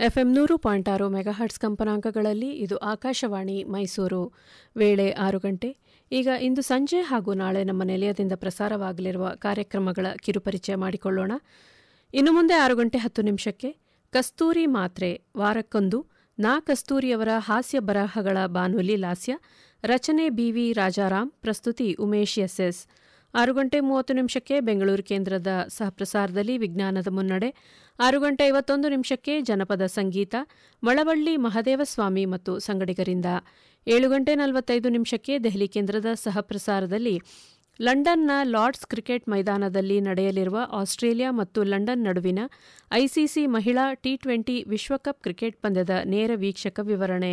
FM ನೂರು point ಆರು megahertz ಕಂಪನಾಂಕಗಳಲ್ಲಿ ಇದು ಆಕಾಶವಾಣಿ ಮೈಸೂರು ವೇಳೆ ಆರು ಗಂಟೆ ಈಗ ಇಂದು ಸಂಜೆ ಹಾಗೂ ನಾಳೆ ನಮ್ಮ ನಿಲಯದಿಂದ ಪ್ರಸಾರವಾಗಲಿರುವ ಕಾರ್ಯಕ್ರಮಗಳ ಕಿರುಪರಿಚಯ ಮಾಡಿಕೊಳ್ಳೋಣ ಇನ್ನು ಮುಂದೆ ಆರು ಗಂಟೆ ಹತ್ತು ನಿಮಿಷಕ್ಕೆ ಕಸ್ತೂರಿ ಮಾತ್ರೆ ವಾರಕ್ಕೊಂದು ನಾ ಕಸ್ತೂರಿಯವರ ಹಾಸ್ಯ ಬರಹಗಳ ಬಾನುಲಿ ಲಾಸ್ಯ ರಚನೆ ಬಿವಿ ರಾಜಾರಾಮ್ ಪ್ರಸ್ತುತಿ ಉಮೇಶ್ ಎಸ್ಎಸ್ ಆರು ಗಂಟೆ ಮೂವತ್ತು ನಿಮಿಷಕ್ಕೆ ಬೆಂಗಳೂರು ಕೇಂದ್ರದ ಸಹಪ್ರಸಾರದಲ್ಲಿ ವಿಜ್ಞಾನದ ಮುನ್ನಡೆ ಆರು ಗಂಟೆ ಐವತ್ತೊಂದು ನಿಮಿಷಕ್ಕೆ ಜನಪದ ಸಂಗೀತ ಮಳವಳ್ಳಿ ಮಹದೇವಸ್ವಾಮಿ ಮತ್ತು ಸಂಗಡಿಗರಿಂದ ಏಳು ಗಂಟೆ ನಲವತ್ತೈದು ನಿಮಿಷಕ್ಕೆ ದೆಹಲಿ ಕೇಂದ್ರದ ಸಹಪ್ರಸಾರದಲ್ಲಿ ಲಂಡನ್ನ ಲಾರ್ಡ್ಸ್ ಕ್ರಿಕೆಟ್ ಮೈದಾನದಲ್ಲಿ ನಡೆಯಲಿರುವ ಆಸ್ಟ್ರೇಲಿಯಾ ಮತ್ತು ಲಂಡನ್ ನಡುವಿನ ಐಸಿಸಿ ಮಹಿಳಾ ಟಿ ಟ್ವೆಂಟಿ ವಿಶ್ವಕಪ್ ಕ್ರಿಕೆಟ್ ಪಂದ್ಯದ ನೇರ ವೀಕ್ಷಕ ವಿವರಣೆ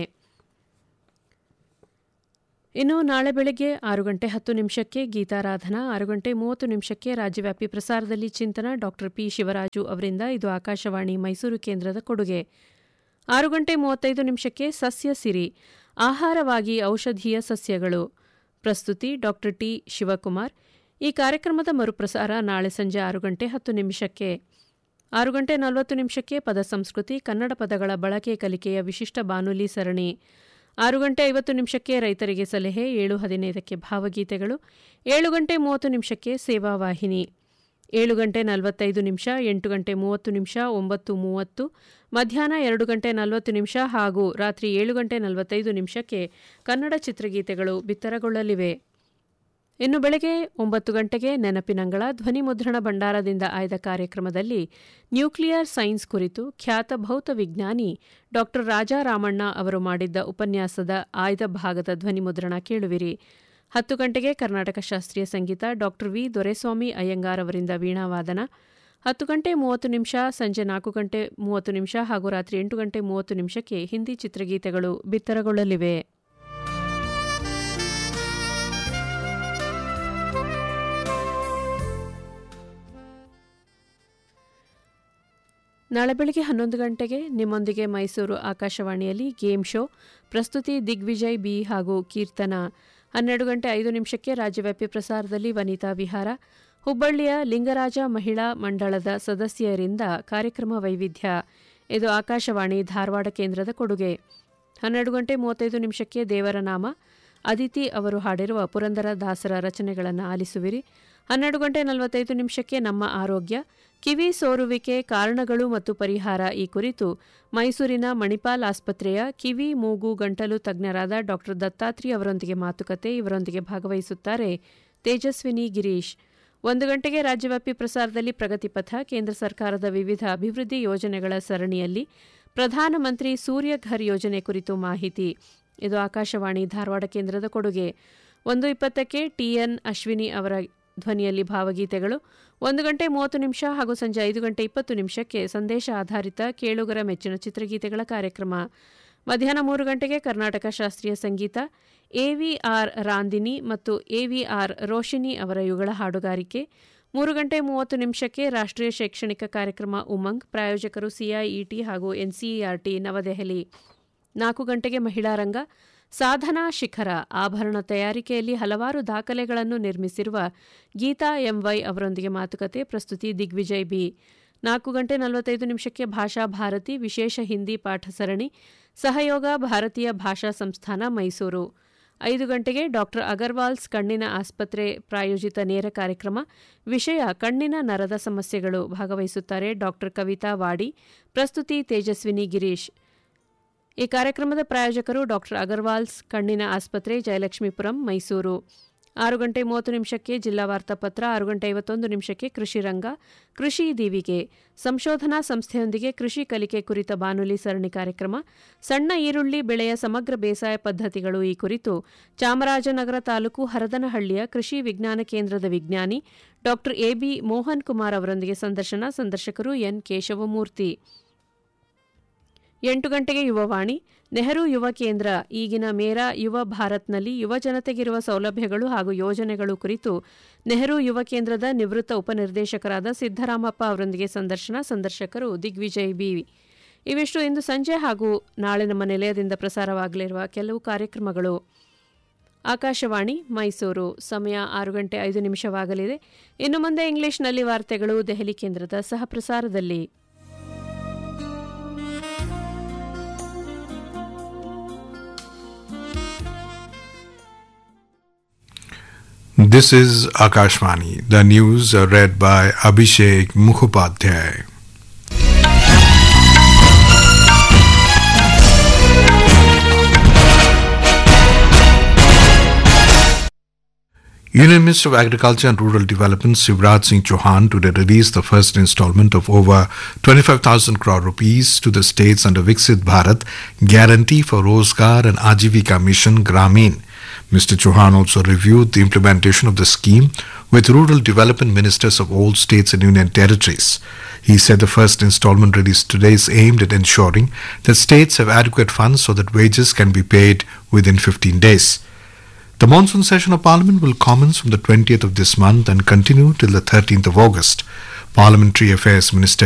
ಇನ್ನು ನಾಳೆ ಬೆಳಗ್ಗೆ ಆರು ಗಂಟೆ ಹತ್ತು ನಿಮಿಷಕ್ಕೆ ಗೀತಾರಾಧನಾ ಆರು ಗಂಟೆ ಮೂವತ್ತು ನಿಮಿಷಕ್ಕೆ ರಾಜ್ಯವ್ಯಾಪಿ ಪ್ರಸಾರದಲ್ಲಿ ಚಿಂತನ ಡಾಕ್ಟರ್ ಪಿ ಶಿವರಾಜು ಅವರಿಂದ ಇದು ಆಕಾಶವಾಣಿ ಮೈಸೂರು ಕೇಂದ್ರದ ಕೊಡುಗೆ ಆರು ಗಂಟೆ ಮೂವತ್ತೈದು ನಿಮಿಷಕ್ಕೆ ಸಸ್ಯ ಸಿರಿ ಆಹಾರವಾಗಿ ಔಷಧೀಯ ಸಸ್ಯಗಳು ಪ್ರಸ್ತುತಿ ಡಾಕ್ಟರ್ ಟಿ ಶಿವಕುಮಾರ್ ಈ ಕಾರ್ಯಕ್ರಮದ ಮರುಪ್ರಸಾರ ನಾಳೆ ಸಂಜೆ ಆರು ಗಂಟೆ ಹತ್ತು ನಿಮಿಷಕ್ಕೆ ಆರು ಗಂಟೆ ನಲವತ್ತು ನಿಮಿಷಕ್ಕೆ ಪದ ಸಂಸ್ಕೃತಿ ಕನ್ನಡ ಪದಗಳ ಬಳಕೆ ಕಲಿಕೆಯ ವಿಶಿಷ್ಟ ಬಾನುಲಿ ಸರಣಿ ಆರು ಗಂಟೆ ಐವತ್ತು ನಿಮಿಷಕ್ಕೆ ರೈತರಿಗೆ ಸಲಹೆ ಏಳು ಹದಿನೈದಕ್ಕೆ ಭಾವಗೀತೆಗಳು ಏಳು ಗಂಟೆ ಮೂವತ್ತು ನಿಮಿಷಕ್ಕೆ ಸೇವಾ ವಾಹಿನಿ ಏಳು ಗಂಟೆ ನಲವತ್ತೈದು ನಿಮಿಷ ಎಂಟು ಗಂಟೆ ಮೂವತ್ತು ನಿಮಿಷ ಒಂಬತ್ತು ಮೂವತ್ತು ಮಧ್ಯಾಹ್ನ ಎರಡು ಗಂಟೆ ನಲವತ್ತು ನಿಮಿಷ ಹಾಗೂ ರಾತ್ರಿ ಏಳು ಗಂಟೆ ನಲವತ್ತೈದು ನಿಮಿಷಕ್ಕೆ ಕನ್ನಡ ಚಿತ್ರಗೀತೆಗಳು ಬಿತ್ತರಗೊಳ್ಳಲಿವೆ ಇನ್ನು ಬೆಳಗ್ಗೆ ಒಂಬತ್ತು ಗಂಟೆಗೆ ನೆನಪಿನಂಗಳ ಧ್ವನಿ ಮುದ್ರಣ ಭಂಡಾರದಿಂದ ಆಯ್ದ ಕಾರ್ಯಕ್ರಮದಲ್ಲಿ ನ್ಯೂಕ್ಲಿಯರ್ ಸೈನ್ಸ್ ಕುರಿತು ಖ್ಯಾತ ಭೌತ ವಿಜ್ಞಾನಿ ಡಾ ರಾಜಾರಾಮಣ್ಣ ಅವರು ಮಾಡಿದ್ದ ಉಪನ್ಯಾಸದ ಆಯ್ದ ಭಾಗದ ಧ್ವನಿ ಮುದ್ರಣ ಕೇಳುವಿರಿ ಹತ್ತು ಗಂಟೆಗೆ ಕರ್ನಾಟಕ ಶಾಸ್ತ್ರೀಯ ಸಂಗೀತ ಡಾ ವಿ ದೊರೆಸ್ವಾಮಿ ಅಯ್ಯಂಗಾರ್ ಅವರಿಂದ ವೀಣಾವಾದನ ಹತ್ತು ಗಂಟೆ ಮೂವತ್ತು ನಿಮಿಷ ಸಂಜೆ ನಾಲ್ಕು ಗಂಟೆ ಮೂವತ್ತು ನಿಮಿಷ ಹಾಗೂ ರಾತ್ರಿ ಎಂಟು ಗಂಟೆ ಮೂವತ್ತು ನಿಮಿಷಕ್ಕೆ ಹಿಂದಿ ಚಿತ್ರಗೀತೆಗಳು ಬಿತ್ತರಗೊಳ್ಳಲಿವೆ ನಾಳೆ ಬೆಳಗ್ಗೆ ಹನ್ನೊಂದು ಗಂಟೆಗೆ ನಿಮ್ಮೊಂದಿಗೆ ಮೈಸೂರು ಆಕಾಶವಾಣಿಯಲ್ಲಿ ಗೇಮ್ ಶೋ ಪ್ರಸ್ತುತಿ ದಿಗ್ವಿಜಯ್ ಬಿ ಹಾಗೂ ಕೀರ್ತನ ಹನ್ನೆರಡು ಗಂಟೆ ಐದು ನಿಮಿಷಕ್ಕೆ ರಾಜ್ಯವ್ಯಾಪಿ ಪ್ರಸಾರದಲ್ಲಿ ವನಿತಾ ವಿಹಾರ ಹುಬ್ಬಳ್ಳಿಯ ಲಿಂಗರಾಜ ಮಹಿಳಾ ಮಂಡಳದ ಸದಸ್ಯರಿಂದ ಕಾರ್ಯಕ್ರಮ ವೈವಿಧ್ಯ ಇದು ಆಕಾಶವಾಣಿ ಧಾರವಾಡ ಕೇಂದ್ರದ ಕೊಡುಗೆ ಹನ್ನೆರಡು ಗಂಟೆ ಮೂವತ್ತೈದು ನಿಮಿಷಕ್ಕೆ ದೇವರ ನಾಮ ಅದಿತಿ ಅವರು ಹಾಡಿರುವ ಪುರಂದರ ದಾಸರ ರಚನೆಗಳನ್ನು ಆಲಿಸುವಿರಿ ಹನ್ನೆರಡು ಗಂಟೆ ನಲವತ್ತೈದು ನಿಮಿಷಕ್ಕೆ ನಮ್ಮ ಆರೋಗ್ಯ ಕಿವಿ ಸೋರುವಿಕೆ ಕಾರಣಗಳು ಮತ್ತು ಪರಿಹಾರ ಈ ಕುರಿತು ಮೈಸೂರಿನ ಮಣಿಪಾಲ್ ಆಸ್ಪತ್ರೆಯ ಕಿವಿ ಮೂಗು ಗಂಟಲು ತಜ್ಞರಾದ ಡಾ ದತ್ತಾತ್ರಿ ಅವರೊಂದಿಗೆ ಮಾತುಕತೆ ಇವರೊಂದಿಗೆ ಭಾಗವಹಿಸುತ್ತಾರೆ ತೇಜಸ್ವಿನಿ ಗಿರೀಶ್ ಒಂದು ಗಂಟೆಗೆ ರಾಜ್ಯವ್ಯಾಪಿ ಪ್ರಸಾರದಲ್ಲಿ ಪ್ರಗತಿಪಥ ಕೇಂದ್ರ ಸರ್ಕಾರದ ವಿವಿಧ ಅಭಿವೃದ್ಧಿ ಯೋಜನೆಗಳ ಸರಣಿಯಲ್ಲಿ ಪ್ರಧಾನಮಂತ್ರಿ ಸೂರ್ಯಘರ್ ಯೋಜನೆ ಕುರಿತು ಮಾಹಿತಿ ಇದು ಆಕಾಶವಾಣಿ ಧಾರವಾಡ ಕೇಂದ್ರದ ಕೊಡುಗೆ ಒಂದು ಇಪ್ಪತ್ತಕ್ಕೆ ಟಿಎನ್ ಅಶ್ವಿನಿ ಅವರ ಧ್ವನಿಯಲ್ಲಿ ಭಾವಗೀತೆಗಳು ಒಂದು ಗಂಟೆ ಮೂವತ್ತು ನಿಮಿಷ ಹಾಗೂ ಸಂಜೆ ಐದು ಗಂಟೆ ಇಪ್ಪತ್ತು ನಿಮಿಷಕ್ಕೆ ಸಂದೇಶ ಆಧಾರಿತ ಕೇಳುಗರ ಮೆಚ್ಚಿನ ಚಿತ್ರಗೀತೆಗಳ ಕಾರ್ಯಕ್ರಮ ಮಧ್ಯಾಹ್ನ ಮೂರು ಗಂಟೆಗೆ ಕರ್ನಾಟಕ ಶಾಸ್ತ್ರೀಯ ಸಂಗೀತ ಎವಿಆರ್ ರಾಂದಿನಿ ಮತ್ತು ಎವಿಆರ್ ರೋಶಿನಿ ಅವರ ಯುಗಳ ಹಾಡುಗಾರಿಕೆ ಮೂರು ಗಂಟೆ ಮೂವತ್ತು ನಿಮಿಷಕ್ಕೆ ರಾಷ್ಟ್ರೀಯ ಶೈಕ್ಷಣಿಕ ಕಾರ್ಯಕ್ರಮ ಉಮಂಗ್ ಪ್ರಾಯೋಜಕರು ಸಿಐಇಟಿ ಹಾಗೂ ಎನ್ಸಿಇಆರ್ಟಿ ನವದೆಹಲಿ ನಾಲ್ಕು ಗಂಟೆಗೆ ಮಹಿಳಾ ರಂಗ ಸಾಧನಾ ಶಿಖರ ಆಭರಣ ತಯಾರಿಕೆಯಲ್ಲಿ ಹಲವಾರು ದಾಖಲೆಗಳನ್ನು ನಿರ್ಮಿಸಿರುವ ಗೀತಾ ಎಂವೈ ಅವರೊಂದಿಗೆ ಮಾತುಕತೆ ಪ್ರಸ್ತುತಿ ದಿಗ್ವಿಜಯ್ ಬಿ ನಾಲ್ಕು ಗಂಟೆ ನಲವತ್ತೈದು ನಿಮಿಷಕ್ಕೆ ಭಾಷಾ ಭಾರತಿ ವಿಶೇಷ ಹಿಂದಿ ಪಾಠ ಸರಣಿ ಸಹಯೋಗ ಭಾರತೀಯ ಭಾಷಾ ಸಂಸ್ಥಾನ ಮೈಸೂರು ಐದು ಗಂಟೆಗೆ ಡಾಕ್ಟರ್ ಅಗರ್ವಾಲ್ಸ್ ಕಣ್ಣಿನ ಆಸ್ಪತ್ರೆ ಪ್ರಾಯೋಜಿತ ನೇರ ಕಾರ್ಯಕ್ರಮ ವಿಷಯ ಕಣ್ಣಿನ ನರದ ಸಮಸ್ಯೆಗಳು ಭಾಗವಹಿಸುತ್ತಾರೆ ಡಾಕ್ಟರ್ ಕವಿತಾ ವಾಡಿ ಪ್ರಸ್ತುತಿ ತೇಜಸ್ವಿನಿ ಗಿರೀಶ್ ಈ ಕಾರ್ಯಕ್ರಮದ ಪ್ರಾಯೋಜಕರು ಡಾಕ್ಟರ್ ಅಗರ್ವಾಲ್ಸ್ ಕಣ್ಣಿನ ಆಸ್ಪತ್ರೆ ಜಯಲಕ್ಷ್ಮೀಪುರಂ ಮೈಸೂರು ಆರು ಗಂಟೆ ಮೂವತ್ತು ನಿಮಿಷಕ್ಕೆ ಜಿಲ್ಲಾ ವಾರ್ತಾಪತ್ರ ಆರು ಗಂಟೆ ಐವತ್ತೊಂದು ನಿಮಿಷಕ್ಕೆ ಕೃಷಿ ರಂಗ ಕೃಷಿ ದೀವಿಗೆ ಸಂಶೋಧನಾ ಸಂಸ್ಥೆಯೊಂದಿಗೆ ಕೃಷಿ ಕಲಿಕೆ ಕುರಿತ ಬಾನುಲಿ ಸರಣಿ ಕಾರ್ಯಕ್ರಮ ಸಣ್ಣ ಈರುಳ್ಳಿ ಬೆಳೆಯ ಸಮಗ್ರ ಬೇಸಾಯ ಪದ್ಧತಿಗಳು ಈ ಕುರಿತು ಚಾಮರಾಜನಗರ ತಾಲೂಕು ಹರದನಹಳ್ಳಿಯ ಕೃಷಿ ವಿಜ್ಞಾನ ಕೇಂದ್ರದ ವಿಜ್ಞಾನಿ ಡಾಕ್ಟರ್ ಎಬಿ ಮೋಹನ್ ಕುಮಾರ್ ಅವರೊಂದಿಗೆ ಸಂದರ್ಶನ ಸಂದರ್ಶಕರು ಎನ್ ಕೇಶವಮೂರ್ತಿ ಎಂಟು ಗಂಟೆಗೆ ಯುವವಾಣಿ ನೆಹರು ಯುವ ಕೇಂದ್ರ ಈಗಿನ ಮೇರಾ ಯುವ ಭಾರತ್ನಲ್ಲಿ ಯುವ ಜನತೆಗಿರುವ ಸೌಲಭ್ಯಗಳು ಹಾಗೂ ಯೋಜನೆಗಳು ಕುರಿತು ನೆಹರು ಯುವ ಕೇಂದ್ರದ ನಿವೃತ್ತ ಉಪನಿರ್ದೇಶಕರಾದ ಸಿದ್ದರಾಮಪ್ಪ ಅವರೊಂದಿಗೆ ಸಂದರ್ಶನ ಸಂದರ್ಶಕರು ದಿಗ್ವಿಜಯ್ ಬಿ ಇವಿಷ್ಟು ಇಂದು ಸಂಜೆ ಹಾಗೂ ನಾಳೆ ನಮ್ಮ ನಿಲಯದಿಂದ ಪ್ರಸಾರವಾಗಲಿರುವ ಕೆಲವು ಕಾರ್ಯಕ್ರಮಗಳು ಆಕಾಶವಾಣಿ ಮೈಸೂರು ಸಮಯ ಆರು ಗಂಟೆ ಐದು ನಿಮಿಷವಾಗಲಿದೆ ಇನ್ನು ಮುಂದೆ ಇಂಗ್ಲಿಷ್ನಲ್ಲಿ ವಾರ್ತೆಗಳು ದೆಹಲಿ ಕೇಂದ್ರದ ಸಹ ಪ್ರಸಾರದಲ್ಲಿ This is Akashvani. The news are read by Abhishek Mukhopadhyay. Union Minister of Agriculture and Rural Development Sivraj Singh Chauhan today released the first installment of over 25,000 crore rupees to the states under Viksit Bharat Guarantee for Rozgar and Ajivika Mission Gramin. Mr. Chauhan also reviewed the implementation of the scheme with rural development ministers of all states and union territories. He said the first installment released today is aimed at ensuring that states have adequate funds so that wages can be paid within 15 days. The monsoon session of Parliament will commence from the 20th of this month and continue till the 13th of August. Parliamentary Affairs Minister